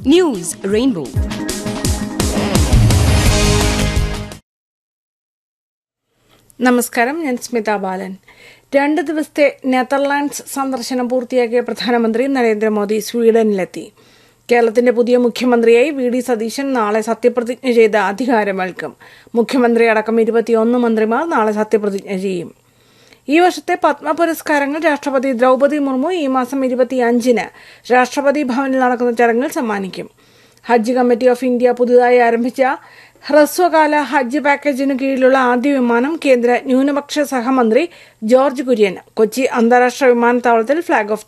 News Rainbow. നമസ്കാരം ഞാൻ സ്മിത ബാലൻ രണ്ട് ദിവസത്തെ നെതർലാൻഡ്സ് സന്ദർശനം പൂർത്തിയാക്കിയ പ്രധാനമന്ത്രി നരേന്ദ്രമോദി സ്വീഡനിലെത്തി കേരളത്തിന്റെ പുതിയ മുഖ്യമന്ത്രിയായി വി ഡി സതീശൻ നാളെ സത്യപ്രതിജ്ഞ ചെയ്ത് അധികാരമേൽക്കും മുഖ്യമന്ത്രി അടക്കം ഇരുപത്തിയൊന്ന് മന്ത്രിമാർ നാളെ സത്യപ്രതിജ്ഞ ചെയ്യും ഈ വർഷത്തെ പത്മ പുരസ്കാരങ്ങൾ രാഷ്ട്രപതി ദ്രൗപദി മുർമു ഈ മാസം ഇരുപത്തിയഞ്ചിന് രാഷ്ട്രപതി ഭവനിൽ നടക്കുന്ന ചടങ്ങിൽ സമ്മാനിക്കും ഹജ്ജ് കമ്മിറ്റി ഓഫ് ഇന്ത്യ പുതുതായി ആരംഭിച്ച ഹ്രസ്വകാല ഹജ്ജ് പാക്കേജിന് കീഴിലുള്ള ആദ്യ വിമാനം കേന്ദ്ര ന്യൂനപക്ഷ സഹമന്ത്രി ജോർജ് കുര്യൻ കൊച്ചി അന്താരാഷ്ട്ര വിമാനത്താവളത്തിൽ ഫ്ളാഗ് ഓഫ്